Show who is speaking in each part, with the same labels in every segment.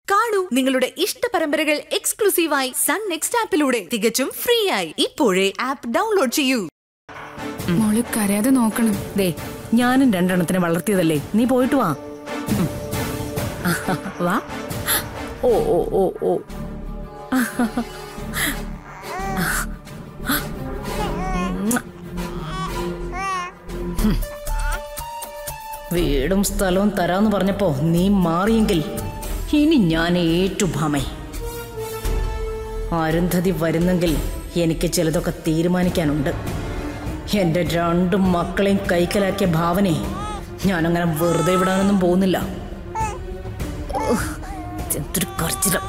Speaker 1: കാണൂ നിങ്ങളുടെ ഇഷ്ട പരമ്പരകൾ എക്സ്ക്ലൂസീവായി സൺ നെക്സ്റ്റ് ആപ്പിലൂടെ തികച്ചും ഫ്രീ ആയി ഇപ്പോഴേ ആപ്പ് ഡൗൺലോഡ് ചെയ്യൂ
Speaker 2: മോള് കരയാതെ നോക്കണം
Speaker 3: ദേ ഞാനും രണ്ടെണ്ണത്തിനെ വളർത്തിയതല്ലേ നീ പോയിട്ട് വാ ഉം. വാ ഓ ഓ ഓ ഓ ഉം. വീടും സ്ഥലവും തരാന്ന് പറഞ്ഞപ്പോ നീ മാറിയെങ്കിൽ ഇനി ഞാൻ ഏറ്റു ഭാമേ അരുന്ധതി വരുന്നെങ്കിൽ എനിക്ക് ചിലതൊക്കെ തീരുമാനിക്കാനുണ്ട് എന്റെ രണ്ടു മക്കളെയും കൈക്കലാക്കിയ ഭാവനെ ഞാനങ്ങനെ വെറുതെ വിടാനൊന്നും പോകുന്നില്ല ഉഹ്, എന്തൊരു കർച്ചിടം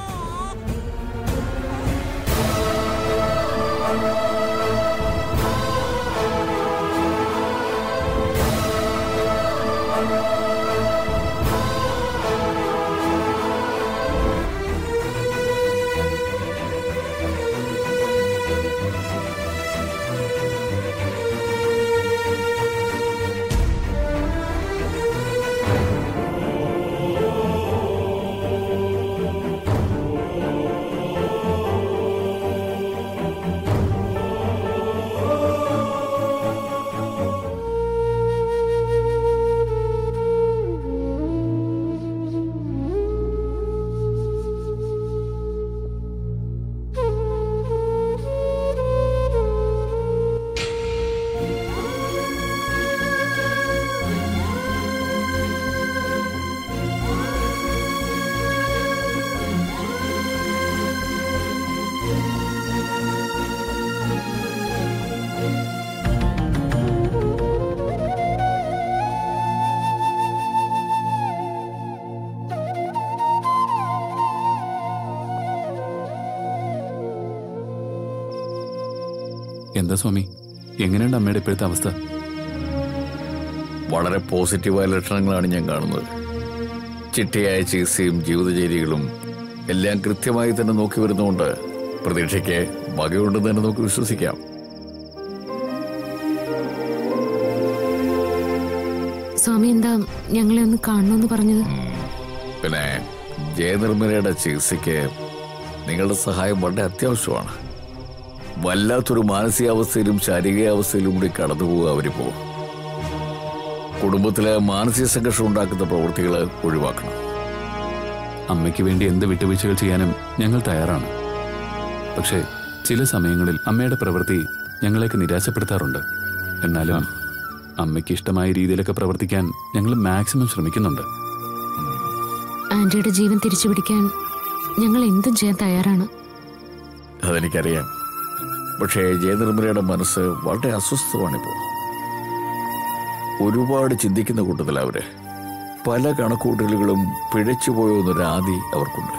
Speaker 4: എന്താ സ്വാമി എങ്ങനെയുണ്ട് അമ്മയുടെ ഇപ്പോഴത്തെ അവസ്ഥ
Speaker 5: വളരെ പോസിറ്റീവായ ലക്ഷണങ്ങളാണ് ഞാൻ കാണുന്നത് ചിട്ടയായ ചികിത്സയും ജീവിതചര്യകളും എല്ലാം കൃത്യമായി തന്നെ നോക്കി വരുന്നതുകൊണ്ട് പ്രതീക്ഷയ്ക്ക് വകയുണ്ടെന്ന് തന്നെ നമുക്ക് വിശ്വസിക്കാം
Speaker 6: സ്വാമി എന്താ ഞങ്ങളെ ഒന്ന് കാണണമെന്ന് പറഞ്ഞത്
Speaker 5: പിന്നെ ജയനിർമ്മലയുടെ ചികിത്സയ്ക്ക് നിങ്ങളുടെ സഹായം വളരെ അത്യാവശ്യമാണ് വല്ലാത്തൊരു മാനസികാവസ്ഥയിലും ശാരീരികാവസ്ഥയിലും കൂടി കടന്നു പോവുക അവരിപ്പോ കുടുംബത്തിലെ മാനസിക സംഘർഷം ഉണ്ടാക്കുന്ന പ്രവൃത്തികൾ ഒഴിവാക്കണം
Speaker 4: അമ്മയ്ക്ക് വേണ്ടി എന്ത് വിട്ടുവീഴ്ചകൾ ചെയ്യാനും ഞങ്ങൾ തയ്യാറാണ് പക്ഷേ ചില സമയങ്ങളിൽ അമ്മയുടെ പ്രവൃത്തി ഞങ്ങളെയൊക്കെ നിരാശപ്പെടുത്താറുണ്ട് എന്നാലും അമ്മയ്ക്ക് ഇഷ്ടമായ രീതിയിലൊക്കെ പ്രവർത്തിക്കാൻ ഞങ്ങൾ മാക്സിമം ശ്രമിക്കുന്നുണ്ട്
Speaker 6: ആന്റിയുടെ ജീവൻ തിരിച്ചു പിടിക്കാൻ ഞങ്ങൾ എന്തും ചെയ്യാൻ തയ്യാറാണ്
Speaker 5: അതെനിക്കറിയാം പക്ഷേ ജയനിർമ്മലയുടെ മനസ്സ് വളരെ അസ്വസ്ഥമാണിപ്പോ ഒരുപാട് ചിന്തിക്കുന്ന കൂട്ടത്തിൽ അവര് പല കണക്കൂട്ടലുകളും പിഴച്ചുപോയോ എന്നൊരു ആദി അവർക്കുണ്ട്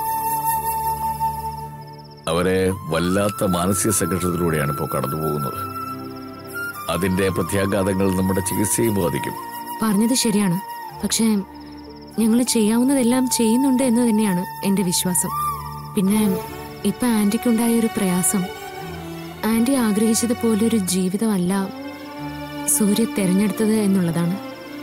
Speaker 5: അവരെ വല്ലാത്ത മാനസിക സംഘർഷത്തിലൂടെയാണ് ഇപ്പോൾ കടന്നു പോകുന്നത് അതിന്റെ പ്രത്യാഘാതങ്ങൾ നമ്മുടെ ചികിത്സയെ ബാധിക്കും
Speaker 6: പറഞ്ഞത് ശരിയാണ് പക്ഷേ ഞങ്ങൾ ചെയ്യാവുന്നതെല്ലാം ചെയ്യുന്നുണ്ട് എന്ന് തന്നെയാണ് എന്റെ വിശ്വാസം പിന്നെ ഇപ്പൊ ആന്റിക്കുണ്ടായ ഒരു പ്രയാസം ആന്റി ആഗ്രഹിച്ചതുപോലെ ഒരു ജീവിതമല്ല സൂര്യ തെരഞ്ഞെടുത്തത് എന്നുള്ളതാണ്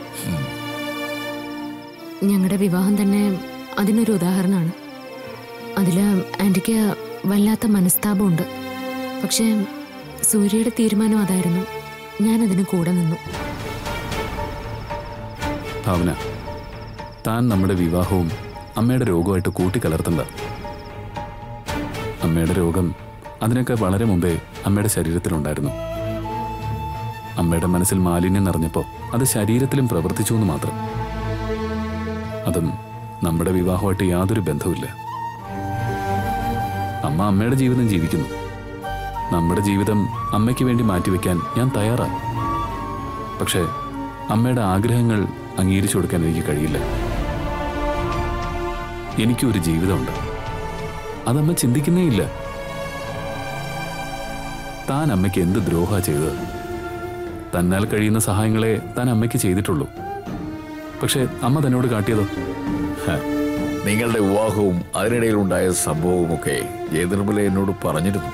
Speaker 6: ഞങ്ങളുടെ വിവാഹം തന്നെ അതിനൊരു ഉദാഹരണമാണ് അതില് ആന്റിക്ക് വല്ലാത്ത മനസ്താപമുണ്ട് പക്ഷേ സൂര്യയുടെ തീരുമാനം അതായിരുന്നു ഞാൻ അതിന് കൂടെ നിന്നു
Speaker 4: ഭാവന താൻ നമ്മുടെ വിവാഹവും അമ്മയുടെ രോഗമായിട്ട് കൂട്ടിക്കലർത്തണ്ട അമ്മയുടെ രോഗം അതിനൊക്കെ വളരെ മുമ്പേ അമ്മയുടെ ശരീരത്തിലുണ്ടായിരുന്നു അമ്മയുടെ മനസ്സിൽ മാലിന്യം നിറഞ്ഞപ്പോൾ അത് ശരീരത്തിലും പ്രവർത്തിച്ചു എന്ന് മാത്രം അതും നമ്മുടെ വിവാഹമായിട്ട് യാതൊരു ബന്ധവുമില്ല അമ്മ അമ്മയുടെ ജീവിതം ജീവിക്കുന്നു നമ്മുടെ ജീവിതം അമ്മയ്ക്ക് വേണ്ടി മാറ്റിവെക്കാൻ ഞാൻ തയ്യാറാണ് പക്ഷേ അമ്മയുടെ ആഗ്രഹങ്ങൾ അംഗീകരിച്ചു കൊടുക്കാൻ എനിക്ക് കഴിയില്ല എനിക്കൊരു ജീവിതമുണ്ട് അതമ്മ ചിന്തിക്കുന്നേ ഇല്ല താൻ അമ്മയ്ക്ക് എന്ത് ദ്രോഹ ചെയ്തത് തന്നാൽ കഴിയുന്ന സഹായങ്ങളെ താൻ അമ്മയ്ക്ക് ചെയ്തിട്ടുള്ളൂ പക്ഷേ അമ്മ തന്നോട് കാട്ടിയതോ
Speaker 5: ഹ, നിങ്ങളുടെ വിവാഹവും അതിനിടയിലുണ്ടായ സംഭവവുമൊക്കെ ജയനിർമ്മല എന്നോട് പറഞ്ഞിരുന്നു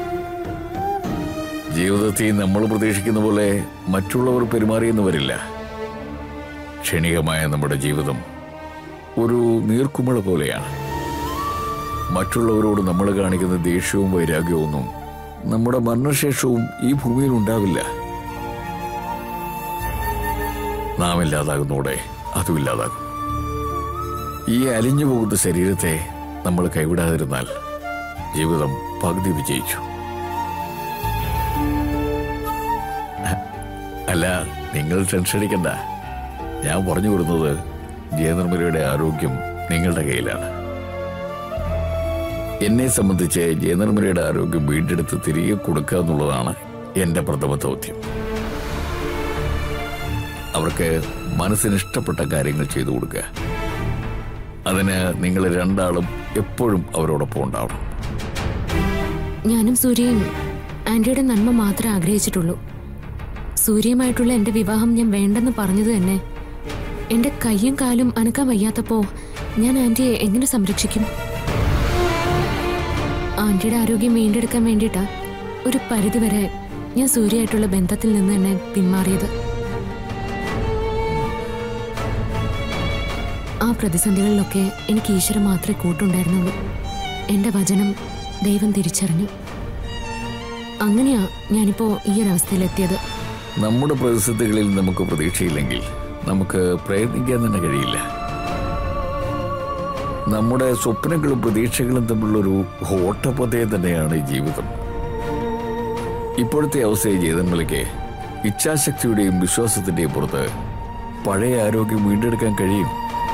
Speaker 5: ജീവിതത്തിൽ നമ്മൾ പ്രതീക്ഷിക്കുന്ന പോലെ മറ്റുള്ളവർ പെരുമാറിയെന്ന് വരില്ല ക്ഷണികമായ നമ്മുടെ ജീവിതം ഒരു നീർക്കുമിള പോലെയാണ് മറ്റുള്ളവരോട് നമ്മൾ കാണിക്കുന്ന ദേഷ്യവും വൈരാഗ്യവും ഒന്നും നമ്മുടെ മരണശേഷവും ഈ ഭൂമിയിൽ ഉണ്ടാവില്ല നാം ഇല്ലാതാകുന്നതോടെ അതും ഇല്ലാതാകും ഈ അലിഞ്ഞു പോകുന്ന ശരീരത്തെ നമ്മൾ കൈവിടാതിരുന്നാൽ ജീവിതം പകുതി വിജയിച്ചു അല്ല നിങ്ങൾ ടെൻഷൻ അടിക്കണ്ട ഞാൻ പറഞ്ഞു വരുന്നത് ജയനിർമ്മലയുടെ ആരോഗ്യം നിങ്ങളുടെ കയ്യിലാണ് എന്നെ സംബന്ധിച്ച് ജയനിർമ്മലയുടെ ആരോഗ്യം വീണ്ടെടുത്ത് തിരികെ കൊടുക്കുക എന്നുള്ളതാണ് എന്റെ പ്രഥമ ദൗത്യം അവർക്ക് മനസ്സിന് ഇഷ്ടപ്പെട്ട കാര്യങ്ങൾ ചെയ്തു കൊടുക്കുക അതിന് നിങ്ങൾ രണ്ടാളും എപ്പോഴും അവരോടൊപ്പം ഉണ്ടാവണം
Speaker 6: ഞാനും സൂര്യയും ആന്റിയുടെ നന്മ മാത്രമേ ആഗ്രഹിച്ചിട്ടുള്ളൂ സൂര്യയുമായിട്ടുള്ള എന്റെ വിവാഹം ഞാൻ വേണ്ടെന്ന് പറഞ്ഞത് തന്നെ എന്റെ കയ്യും കാലും അനക്കാൻ വയ്യാത്തപ്പോ ഞാൻ ആന്റിയെ എങ്ങനെ സംരക്ഷിക്കും ആന്റിയുടെ ആരോഗ്യം വീണ്ടെടുക്കാൻ വേണ്ടിയിട്ടാ ഒരു പരിധിവരെ ഞാൻ സൂര്യയായിട്ടുള്ള ബന്ധത്തിൽ നിന്ന് തന്നെ പിന്മാറിയത് ആ പ്രതിസന്ധികളിലൊക്കെ എനിക്ക് ഈശ്വരൻ മാത്രമേ കൂട്ടുണ്ടായിരുന്നുള്ളൂ എന്റെ വചനം ദൈവം തിരിച്ചറിഞ്ഞു അങ്ങനെയാ ഞാനിപ്പോ ഈ ഒരു അവസ്ഥയിലെത്തിയത്
Speaker 5: നമ്മുടെ പ്രതിസന്ധികളിൽ നമുക്ക് പ്രതീക്ഷയില്ലെങ്കിൽ നമുക്ക് പ്രയത്നിക്കാൻ തന്നെ കഴിയില്ല നമ്മുടെ സ്വപ്നങ്ങളും പ്രതീക്ഷകളും തമ്മിലുള്ളൊരു ഓട്ടപ്പതയം തന്നെയാണ് ഈ ജീവിതം ഇപ്പോഴത്തെ അവസ്ഥയെ ചെയ്തങ്ങൾക്ക് ഇച്ഛാശക്തിയുടെയും വിശ്വാസത്തിന്റെയും പുറത്ത് പഴയ ആരോഗ്യം വീണ്ടെടുക്കാൻ കഴിയും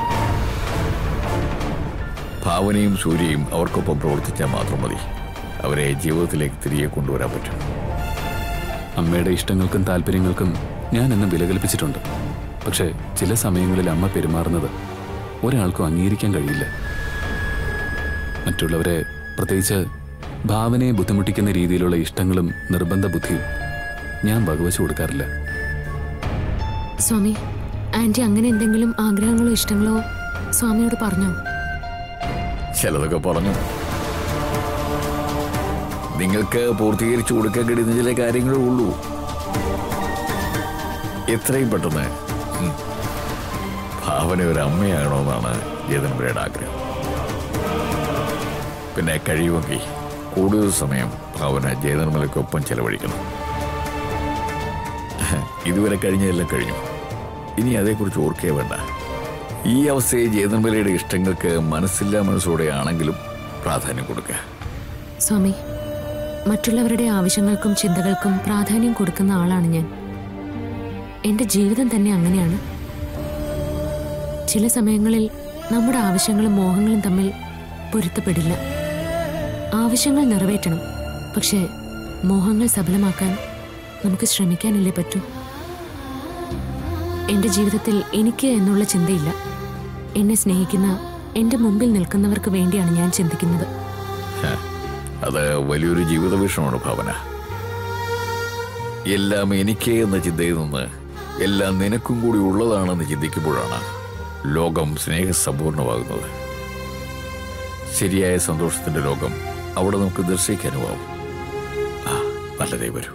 Speaker 5: ഭാവനയും സൂര്യയും അവർക്കൊപ്പം പ്രവർത്തിച്ചാൽ മാത്രം മതി അവരെ ജീവിതത്തിലേക്ക് തിരികെ കൊണ്ടുവരാൻ പറ്റും
Speaker 4: അമ്മയുടെ ഇഷ്ടങ്ങൾക്കും താല്പര്യങ്ങൾക്കും ഞാൻ എന്നും വില കൽപ്പിച്ചിട്ടുണ്ട് പക്ഷേ ചില സമയങ്ങളിൽ അമ്മ പെരുമാറുന്നത് ഒരാൾക്കും അംഗീകരിക്കാൻ കഴിയില്ല മറ്റുള്ളവരെ പ്രത്യേകിച്ച് ഭാവനയെ ബുദ്ധിമുട്ടിക്കുന്ന രീതിയിലുള്ള ഇഷ്ടങ്ങളും നിർബന്ധ ബുദ്ധിയും ഞാൻ വകവച്ചു കൊടുക്കാറില്ല
Speaker 6: സ്വാമി ആന്റി അങ്ങനെ എന്തെങ്കിലും ആഗ്രഹങ്ങളോ ഇഷ്ടങ്ങളോ സ്വാമിയോട് പറഞ്ഞോ
Speaker 5: ചിലതൊക്കെ പറഞ്ഞു നിങ്ങൾക്ക് പൂർത്തീകരിച്ചു കൊടുക്കാൻ കഴിയുന്ന ചില കാര്യങ്ങളേ ഉള്ളൂ എത്രയും പെട്ടെന്ന് ഉം, ഭാവന ഒരു അമ്മയാകണമെന്നാണ് ജയതൻപുരയുടെ ആഗ്രഹം പിന്നെ കഴിയുമെങ്കിൽ കൂടുതൽ സമയം ഭാവന ജയനിർമ്മലയ്ക്കൊപ്പം ചെലവഴിക്കണം ഇതുവരെ കഴിഞ്ഞതെല്ലാം കഴിഞ്ഞു ഇനി അതേക്കുറിച്ച് ഓർക്കേ വേണ്ട ഈ അവസ്ഥയെ ജയനിർമ്മലയുടെ ഇഷ്ടങ്ങൾക്ക് മനസ്സില്ലാ മനസ്സോടെ ആണെങ്കിലും പ്രാധാന്യം കൊടുക്കുക
Speaker 6: സ്വാമി മറ്റുള്ളവരുടെ ആവശ്യങ്ങൾക്കും ചിന്തകൾക്കും പ്രാധാന്യം കൊടുക്കുന്ന ആളാണ് ഞാൻ എന്റെ ജീവിതം തന്നെ അങ്ങനെയാണ് ചില സമയങ്ങളിൽ നമ്മുടെ ആവശ്യങ്ങളും മോഹങ്ങളും തമ്മിൽ പൊരുത്തപ്പെടില്ല ആവശ്യങ്ങൾ നിറവേറ്റണം പക്ഷേ മോഹങ്ങൾ സഫലമാക്കാൻ നമുക്ക് ശ്രമിക്കാനല്ലേ പറ്റൂ എന്റെ ജീവിതത്തിൽ എനിക്ക് എന്നുള്ള ചിന്തയില്ല എന്നെ സ്നേഹിക്കുന്ന എന്റെ മുമ്പിൽ നിൽക്കുന്നവർക്ക് വേണ്ടിയാണ് ഞാൻ ചിന്തിക്കുന്നത്
Speaker 5: ഹ, അത് വലിയൊരു ജീവിത വീക്ഷണമാണ് ഭാവന എല്ലാം എനിക്ക് എന്ന ചിന്തയിൽ നിന്ന് എല്ലാം നിനക്കും കൂടി ഉള്ളതാണെന്ന് ചിന്തിക്കുമ്പോഴാണ് ലോകം സ്നേഹസമ്പൂർണമാകുന്നത് ശരിയായ സന്തോഷത്തിന്റെ ലോകം അവിടെ നമുക്ക് ദർശിക്കാനുമാവും ആ നല്ലതേ വരൂ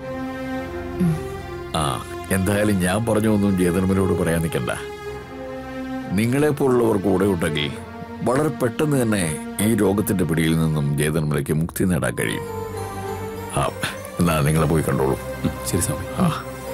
Speaker 5: ആ എന്തായാലും ഞാൻ പറഞ്ഞു ഒന്നും ജയതന്മനോട് പറയാൻ നിൽക്കണ്ട നിങ്ങളെപ്പോലുള്ളവർ കൂടെ ഉണ്ടെങ്കിൽ വളരെ പെട്ടെന്ന് തന്നെ ഈ രോഗത്തിന്റെ പിടിയിൽ നിന്നും ജയതന്മലയ്ക്ക് മുക്തി നേടാൻ കഴിയും ആ എന്നാ നിങ്ങളെ പോയി കണ്ടോളൂ
Speaker 4: ഉം, ശരി സ്വാമി
Speaker 5: ആ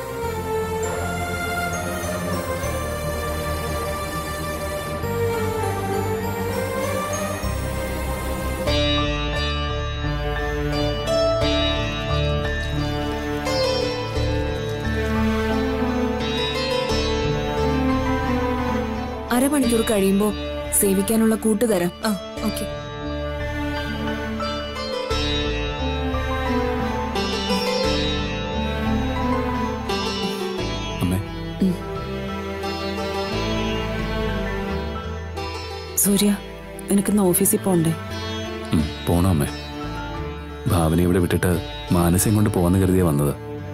Speaker 2: അരമണിക്കൂർ കഴിയുമ്പോ സേവിക്കാനുള്ള കൂട്ടുതരാം
Speaker 1: ആ ഓക്കെ
Speaker 4: അമ്മേ
Speaker 2: സൂര്യ നിനക്കിന്ന് ഓഫീസിൽ പോണ്ടേ
Speaker 4: ഉം, പോണോ അമ്മേ ഭാവന ഇവിടെ വിട്ടിട്ട് മാനസം കൊണ്ട് പോകാന്ന് കരുതിയാ വന്നത്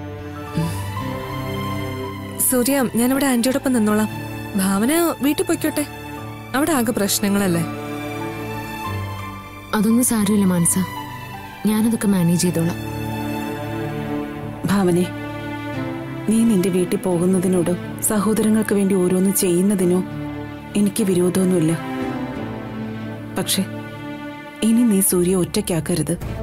Speaker 7: സൂര്യ ഞാനിവിടെ ആന്റിയോടൊപ്പം നിന്നോളാം ഭാവന വീട്ടിൽ പൊയ്ക്കോട്ടെ അവിടെ ആകെ പ്രശ്നങ്ങളല്ലേ
Speaker 6: അതൊന്നും സാരമില്ല മാനസ ഞാനതൊക്കെ മാനേജ് ചെയ്തോളാം
Speaker 8: ഭാവനെ നീ നിന്റെ വീട്ടിൽ പോകുന്നതിനോട് സഹോദരങ്ങൾക്ക് വേണ്ടി ഓരോന്ന് ചെയ്യുന്നതിനോ എനിക്ക് വിരോധമൊന്നുമില്ല പക്ഷെ ഇനി നീ സൂര്യ ഒറ്റയ്ക്കാക്കരുത്